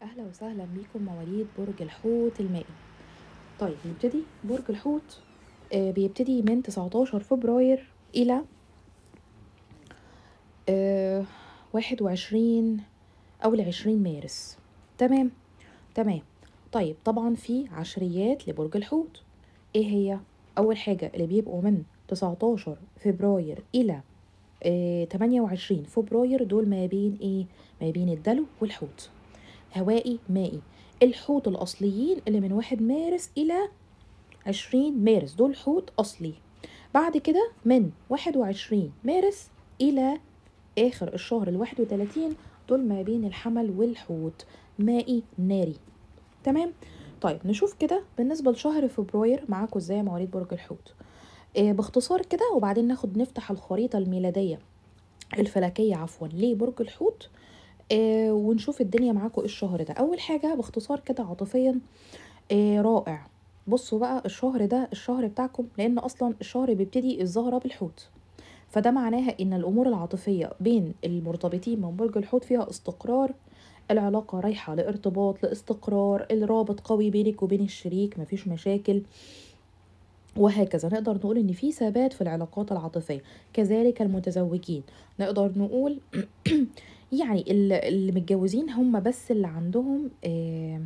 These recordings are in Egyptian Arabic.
أهلا وسهلا بيكم مواليد برج الحوت المائي طيب نبتدي برج الحوت آه بيبتدي من 19 فبراير إلى آه 21 أو لعشرين مارس تمام تمام طيب طبعا في عشريات لبرج الحوت ايه هي أول حاجة اللي بيبقوا من 19 فبراير إلى آه 28 فبراير دول ما بين ايه ما بين الدلو والحوت هوائي مائي الحوت الأصليين اللي من واحد مارس إلى عشرين مارس دول حوت أصلي بعد كده من واحد وعشرين مارس إلى آخر الشهر الواحد وتلاتين دول ما بين الحمل والحوت مائي ناري تمام طيب نشوف كده بالنسبة لشهر فبراير معاكم ازاي مواليد برج الحوت آه باختصار كده وبعدين ناخد نفتح الخريطة الميلادية الفلكية عفوا لبرج الحوت آه ونشوف الدنيا معاكم ايه الشهر ده اول حاجه باختصار كده عاطفيا آه رائع بصوا بقى الشهر ده الشهر بتاعكم لان اصلا الشهر بيبتدي الزهره بالحوت فده معناها ان الامور العاطفيه بين المرتبطين من برج الحوت فيها استقرار العلاقه رايحه لارتباط لاستقرار الرابط قوي بينك وبين الشريك مفيش مشاكل وهكذا نقدر نقول ان في ثبات في العلاقات العاطفيه كذلك المتزوجين نقدر نقول يعني اللي متجوزين هم بس اللي عندهم آه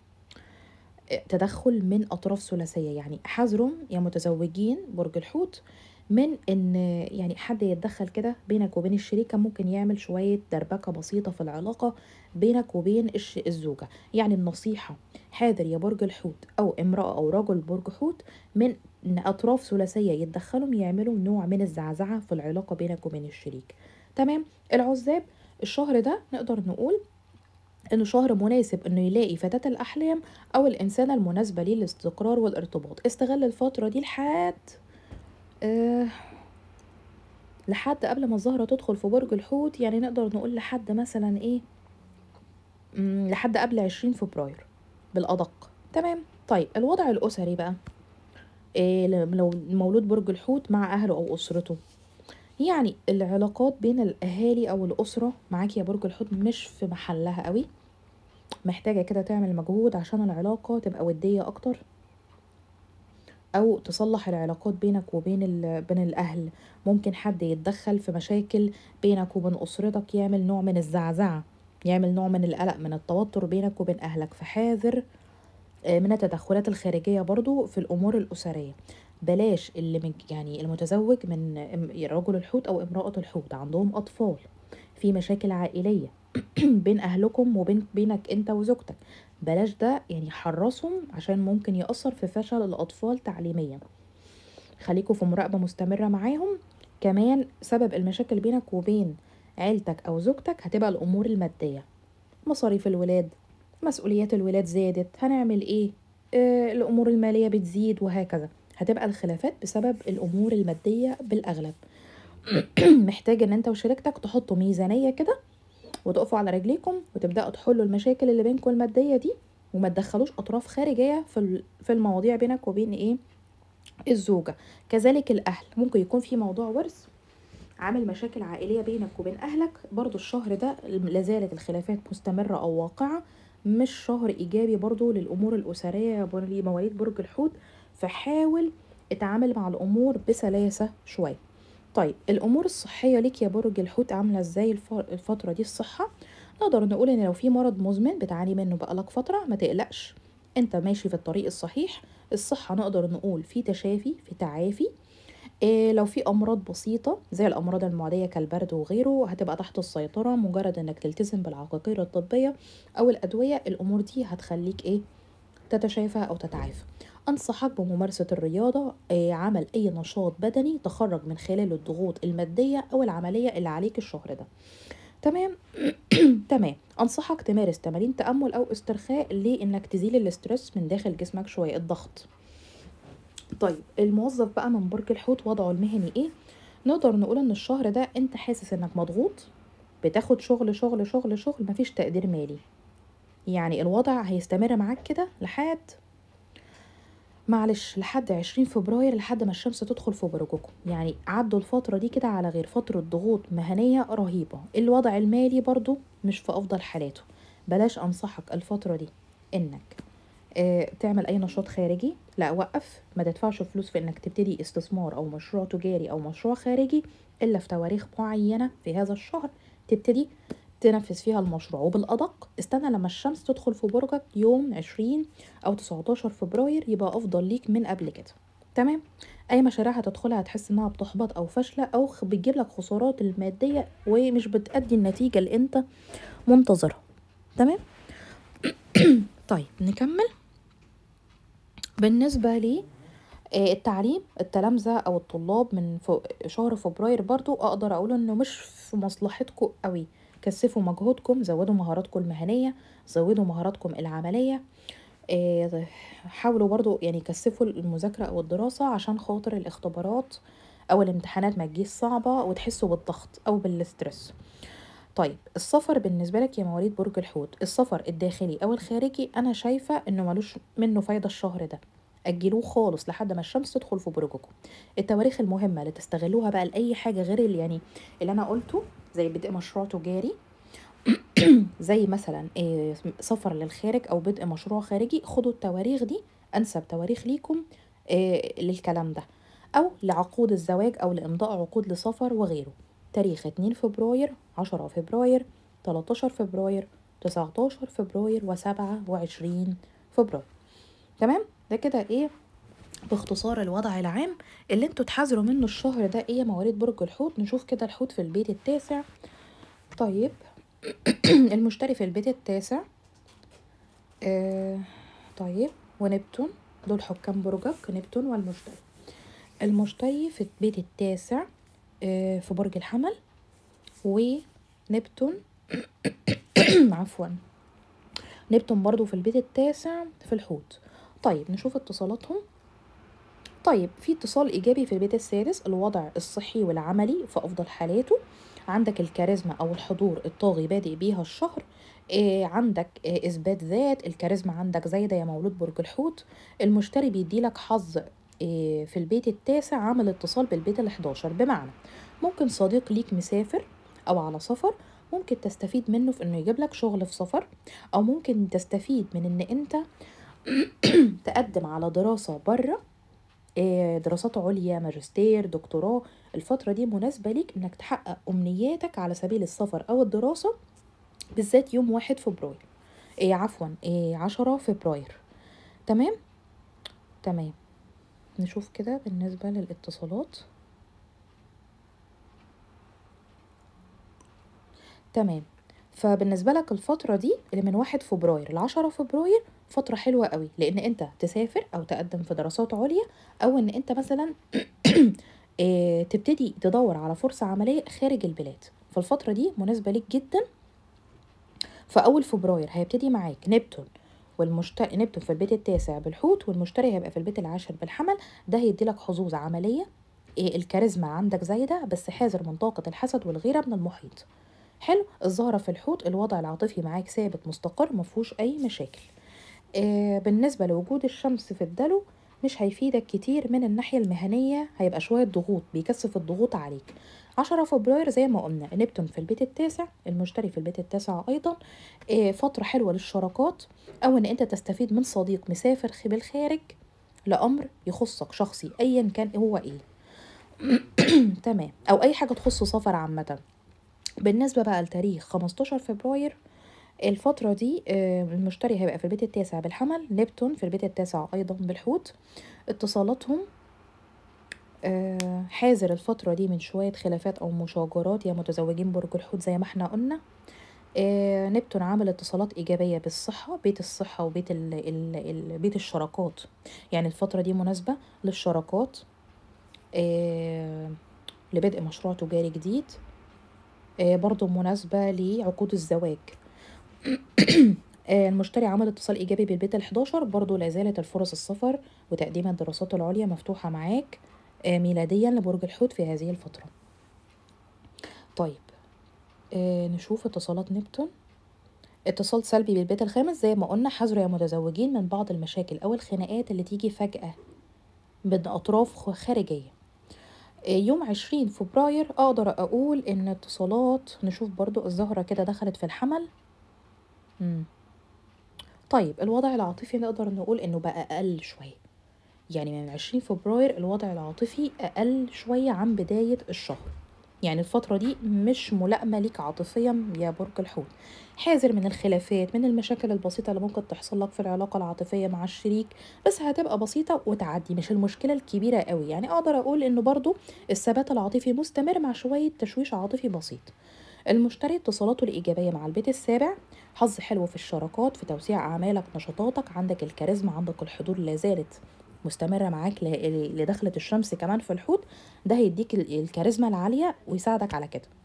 تدخل من اطراف ثلاثيه يعني حذروا يا متزوجين برج الحوت من ان يعني حد يتدخل كده بينك وبين الشريكه ممكن يعمل شويه دربكه بسيطه في العلاقه بينك وبين الزوجه يعني النصيحه حاذر يا برج الحوت او امراه او رجل برج حوت من ان اطراف ثلاثيه يتدخلوا يعملوا نوع من الزعزعه في العلاقه بينك وبين الشريك تمام العزاب الشهر ده نقدر نقول انه شهر مناسب انه يلاقي فتاة الاحلام او الانسانة المناسبة ليه للاستقرار والارتباط استغل الفترة دي لحد أه لحد قبل ما الزهرة تدخل في برج الحوت يعني نقدر نقول لحد مثلا ايه لحد قبل عشرين فبراير بالأدق تمام طيب الوضع الأسري بقى إيه لو مولود برج الحوت مع أهله أو أسرته يعني العلاقات بين الاهالي او الاسره معاك يا برج الحوت مش في محلها قوي محتاجه كده تعمل مجهود عشان العلاقه تبقى وديه اكتر او تصلح العلاقات بينك وبين بين الاهل ممكن حد يتدخل في مشاكل بينك وبين اسرتك يعمل نوع من الزعزعه يعمل نوع من القلق من التوتر بينك وبين اهلك فحاذر من التدخلات الخارجيه برضو في الامور الاسريه بلاش اللي من يعني المتزوج من رجل الحوت او امرأة الحوت عندهم اطفال في مشاكل عائلية بين اهلكم وبين بينك انت وزوجتك بلاش ده يعني حرصهم عشان ممكن يأثر في فشل الاطفال تعليميا خليكوا في مراقبة مستمرة معاهم كمان سبب المشاكل بينك وبين عيلتك او زوجتك هتبقى الامور المادية مصاريف الولاد مسؤوليات الولاد زادت هنعمل ايه آه الامور المالية بتزيد وهكذا هتبقى الخلافات بسبب الامور الماديه بالاغلب محتاج ان انت وشريكتك تحطوا ميزانيه كده وتقفوا على رجليكم وتبداوا تحلوا المشاكل اللي بينكم الماديه دي وما تدخلوش اطراف خارجيه في في المواضيع بينك وبين ايه الزوجه كذلك الاهل ممكن يكون في موضوع ورث عامل مشاكل عائليه بينك وبين اهلك برضو الشهر ده لازالت الخلافات مستمره او واقعه مش شهر ايجابي برضو للامور الاسريه لمواليد برج الحوت فحاول اتعامل مع الامور بسلاسه شويه طيب الامور الصحيه ليك يا برج الحوت عامله ازاي الفتره دي الصحه نقدر نقول ان لو في مرض مزمن بتعاني منه بقالك فتره ما تقلقش انت ماشي في الطريق الصحيح الصحه نقدر نقول في تشافي في تعافي إيه لو في امراض بسيطه زي الامراض المعديه كالبرد وغيره هتبقى تحت السيطره مجرد انك تلتزم بالعقاقير الطبيه او الادويه الامور دي هتخليك ايه تتشافى او تتعافى أنصحك بممارسة الرياضة عمل أي نشاط بدني تخرج من خلاله الضغوط المادية أو العملية اللي عليك الشهر ده تمام تمام أنصحك تمارس تمارين تأمل أو استرخاء لإنك تزيل الاسترس من داخل جسمك شوية الضغط طيب الموظف بقى من برج الحوت وضعه المهني إيه نقدر نقول إن الشهر ده أنت حاسس إنك مضغوط بتاخد شغل شغل شغل شغل مفيش تقدير مالي يعني الوضع هيستمر معاك كده لحد معلش لحد عشرين فبراير لحد ما الشمس تدخل في برجكم يعني عدوا الفترة دي كده على غير فترة ضغوط مهنية رهيبة الوضع المالي برضو مش في أفضل حالاته بلاش أنصحك الفترة دي إنك آه، تعمل أي نشاط خارجي لا وقف ما تدفعش فلوس في إنك تبتدي استثمار أو مشروع تجاري أو مشروع خارجي إلا في تواريخ معينة في هذا الشهر تبتدي تنفذ فيها المشروع وبالأدق استنى لما الشمس تدخل في برجك يوم 20 أو 19 فبراير يبقى أفضل ليك من قبل كده تمام أي مشاريع هتدخلها هتحس إنها بتحبط أو فاشلة أو خ- بتجيب لك خسارات المادية ومش بتأدي النتيجة اللي أنت منتظرها تمام طيب نكمل بالنسبة لي آه، التعليم التلامذة أو الطلاب من فوق شهر فبراير برضو أقدر أقول إنه مش في مصلحتكم قوي كثفوا مجهودكم زودوا مهاراتكم المهنية زودوا مهاراتكم العملية آه، حاولوا برضو يعني كثفوا المذاكرة أو الدراسة عشان خاطر الاختبارات أو الامتحانات ما تجيش صعبة وتحسوا بالضغط أو بالسترس طيب السفر بالنسبة لك يا مواليد برج الحوت السفر الداخلي أو الخارجي أنا شايفة إنه ملوش منه فايدة الشهر ده أجلوه خالص لحد ما الشمس تدخل في برجكم التواريخ المهمة اللي تستغلوها بقى لأي حاجة غير اللي يعني اللي أنا قلته زي بدء مشروع تجاري زي مثلا آه، سفر للخارج أو بدء مشروع خارجي خدوا التواريخ دي أنسب تواريخ ليكم آه، للكلام ده أو لعقود الزواج أو لإمضاء عقود لسفر وغيره تاريخ 2 فبراير 10 فبراير 13 فبراير 19 فبراير و27 فبراير تمام ده كده ايه باختصار الوضع العام اللي انتوا تحذروا منه الشهر ده ايه يا مواليد برج الحوت نشوف كده الحوت في البيت التاسع طيب المشتري في البيت التاسع آه طيب ونبتون دول حكام برجك نبتون والمشتري المشتري في البيت التاسع آه في برج الحمل ونبتون عفوا نبتون برضو في البيت التاسع في الحوت طيب نشوف اتصالاتهم طيب في اتصال ايجابي في البيت السادس الوضع الصحي والعملي في افضل حالاته عندك الكاريزما او الحضور الطاغي بادئ بيها الشهر إيه عندك إيه اثبات ذات الكاريزما عندك زايده يا مولود برج الحوت المشتري بيديلك حظ إيه في البيت التاسع عامل اتصال بالبيت ال11 بمعنى ممكن صديق ليك مسافر او على سفر ممكن تستفيد منه في انه يجيب لك شغل في سفر او ممكن تستفيد من ان انت تقدم على دراسة بره إيه، دراسات عليا ماجستير دكتوراه الفترة دي مناسبة ليك انك تحقق امنياتك على سبيل السفر او الدراسة بالذات يوم واحد فبراير إيه عفوا إيه عشرة فبراير تمام تمام نشوف كده بالنسبة للاتصالات تمام فبالنسبة لك الفترة دي اللي من واحد فبراير لعشرة فبراير فترة حلوة قوي لأن أنت تسافر أو تقدم في دراسات عليا أو إن أنت مثلا إيه، تبتدي تدور على فرصة عملية خارج البلاد فالفترة دي مناسبة ليك جدا في أول فبراير هيبتدي معاك نبتون والمشتري نبتون في البيت التاسع بالحوت والمشتري هيبقى في البيت العاشر بالحمل ده هيديلك حظوظ عملية إيه الكاريزما عندك زايدة بس حاذر من طاقة الحسد والغيرة من المحيط حلو الزهرة في الحوت الوضع العاطفي معاك ثابت مستقر مفهوش أي مشاكل آه بالنسبة لوجود الشمس في الدلو مش هيفيدك كتير من الناحية المهنية هيبقى شوية ضغوط بيكثف الضغوط عليك عشرة فبراير زي ما قلنا نبتون في البيت التاسع المشتري في البيت التاسع أيضا آه فترة حلوة للشراكات أو إن أنت تستفيد من صديق مسافر خ- بالخارج لأمر يخصك شخصي أيا كان هو إيه تمام أو أي حاجة تخص سفر عامة بالنسبة بقى لتاريخ 15 فبراير الفترة دي آه، المشتري هيبقى في البيت التاسع بالحمل نبتون في البيت التاسع أيضا بالحوت اتصالاتهم آه، حاذر الفترة دي من شوية خلافات أو مشاجرات يا متزوجين برج الحوت زي ما احنا قلنا آه، نبتون عامل اتصالات إيجابية بالصحة بيت الصحة وبيت ال ال ال بيت الشراكات يعني الفترة دي مناسبة للشراكات آه، لبدء مشروع تجاري جديد آه، برضو مناسبة لعقود الزواج آه، المشتري عمل اتصال إيجابي بالبيت ال11 برضو لا زالت الفرص السفر وتقديم الدراسات العليا مفتوحة معاك آه، ميلاديا لبرج الحوت في هذه الفترة طيب آه، نشوف اتصالات نبتون اتصال سلبي بالبيت الخامس زي ما قلنا حذروا يا متزوجين من بعض المشاكل أو الخناقات اللي تيجي فجأة من أطراف خ- خارجية آه، يوم عشرين فبراير أقدر أقول إن اتصالات نشوف برضو الزهرة كده دخلت في الحمل إمم. طيب الوضع العاطفي نقدر نقول إنه بقى أقل شوية، يعني من 20 فبراير الوضع العاطفي أقل شوية عن بداية الشهر، يعني الفترة دي مش ملائمة ليك عاطفيًا يا برج الحوت، حذر من الخلافات، من المشاكل البسيطة اللي ممكن تحصل لك في العلاقة العاطفية مع الشريك، بس هتبقى بسيطة وتعدي، مش المشكلة الكبيرة أوي، يعني أقدر أقول إنه برضه الثبات العاطفي مستمر مع شوية تشويش عاطفي بسيط. المشتري اتصالاته الإيجابية مع البيت السابع حظ حلو في الشراكات في توسيع أعمالك نشاطاتك عندك الكاريزما عندك الحضور لا زالت مستمرة معاك ل- لدخلة الشمس كمان في الحوت ده هيديك ال- الكاريزما العالية ويساعدك على كده